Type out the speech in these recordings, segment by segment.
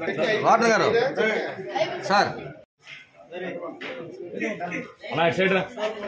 Ward గారు sir అలా ఇటు సైడ్ రా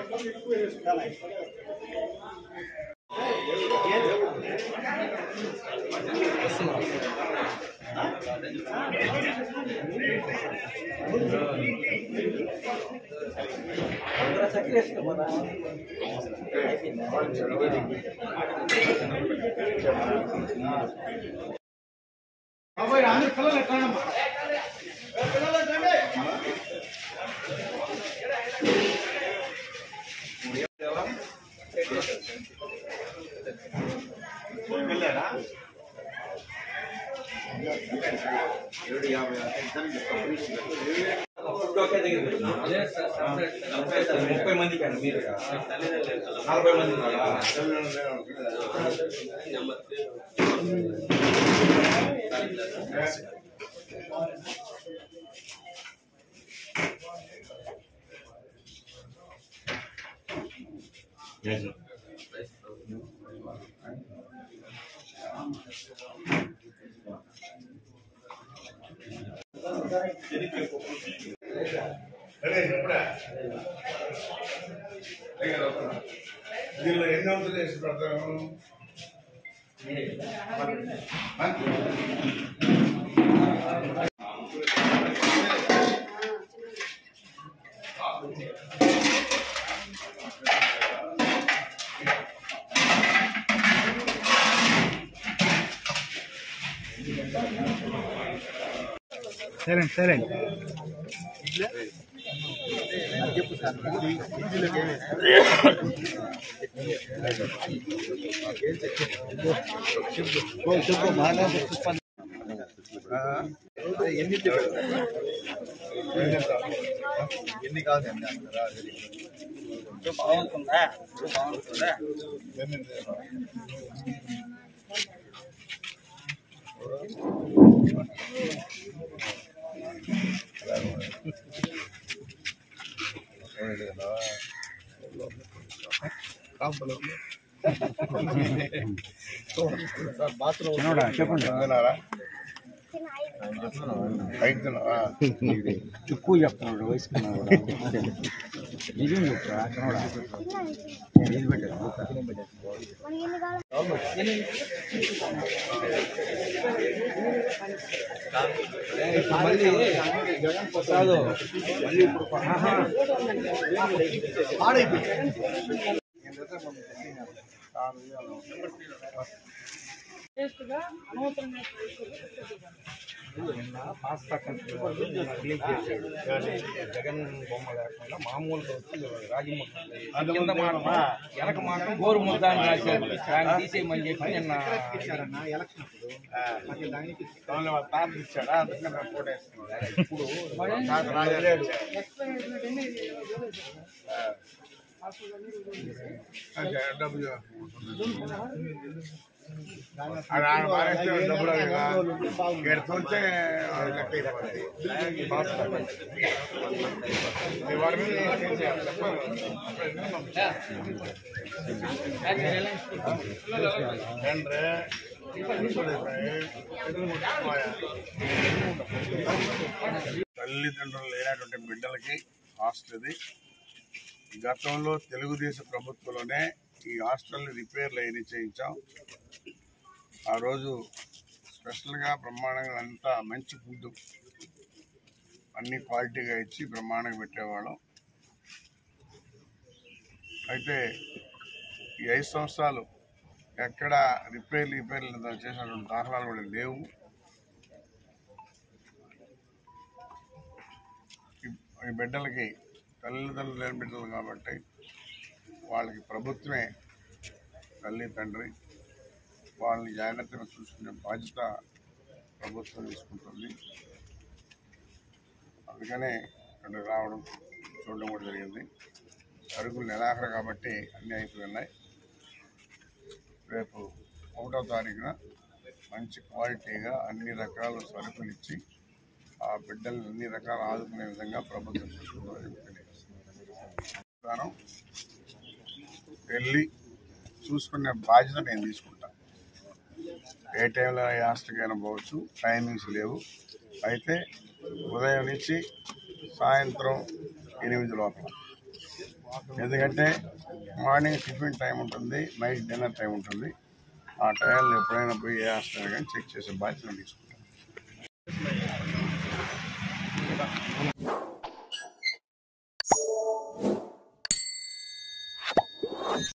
ముప్పై మందికి అండి మీరు నలభై మంది దీనిలో ఎన్ని వంతులు వేసి పెడతాము సైలెంట్ సైలెంట్ ఎన్ని కాదు బాగుంటుందా బాగుంటుందా చిన్నోడా చెప్పండి తిన్నారా ఐదు తిన్నావా? ఎక్కువ చెప్తున్నాడు వయసుకున్నా కూడా నిజం చెప్తా చిన్నోడా నేను పెట్టాను కాదు నిన్న పాస్తా కంపెనీ వాళ్ళు నిన్న రిలీజ్ చేశాడు జగన్ బొమ్మ లేకుండా మామూలుగా వచ్చి రాజమౌళి కింద మాట వెనక మాట గోరు ముద్ద అని రాశారు దాన్ని తీసేయమని చెప్పి నిన్న అవును, వాళ్ళ తాత ఇచ్చాడా అందుకని నేను ఫోటో వేసుకున్నాను. ఇప్పుడు వాళ్ళ తాత రాజాలేడు. అదే, డబ్బులు అది ఆడ మారేస్తే డబ్బులు అవి కాదు. ఈడ తోలితే అది లెక్క అయిపోతుంది. ఈ వాడి మీద ఏం చేయాలి? ఏంట్రా? తల్లిదండ్రులు లేనటువంటి బిడ్డలకి హాస్టల్ ఇది గతంలో తెలుగుదేశం ప్రభుత్వంలోనే ఈ హాస్టల్ రిపేర్లు అయిన చేయించాం ఆ రోజు స్పెషల్గా బ్రహ్మాండంగా అంతా మంచి ఫుడ్ అన్ని క్వాలిటీగా ఇచ్చి బ్రహ్మాండంగా పెట్టేవాళ్ళం అయితే ఈ ఐదు సంవత్సరాలు ఎక్కడ రిపేర్లు రిపేర్లు చేసినటువంటి దాఖలాలు కూడా లేవు ఈ- ఈ బిడ్డలకి తల్లిదండ్రులు లేని బిడ్డలు కాబట్టి వాళ్ళకి ప్రభుత్వమే తల్లి తండ్రి వాళ్ళని జాగ్రత్తగా చూసుకునే బాధ్యత ప్రభుత్వం తీసుకుంటుంది అందుకనే ఇక్కడ రావడం చూడడం కూడా జరిగింది సరుకులు నెలాఖరు కాబట్టి అన్నీ అయిపోయి రేపు ఒకటో తారీఖున మంచి క్వాలిటీగా అన్ని రకాల సరుకులు ఇచ్చి ఆ బిడ్డల్ని అన్ని రకాల ఆదుకునే విధంగా ప్రభుత్వం చూసుకుంటుందని తెలియజేస్తున్నాను వెళ్ళి చూసుకునే బాధ్యత నేను తీసుకుంటాను ఏ టైంలో ఏ హాస్టల్కైనా పోవచ్చు టైమింగ్స్ లేవు అయితే ఉదయం నుంచి సాయంత్రం ఎనిమిది లోపల ఎందుకంటే మార్నింగ్ టిఫిన్ టైం ఉంటుంది నైట్ డిన్నర్ టైం ఉంటుంది ఆ టైంలో ఎప్పుడైనా పోయి ఏ హాస్పిటల్ కానీ చెక్ చేసే బాధ్యత తీసుకుంటాం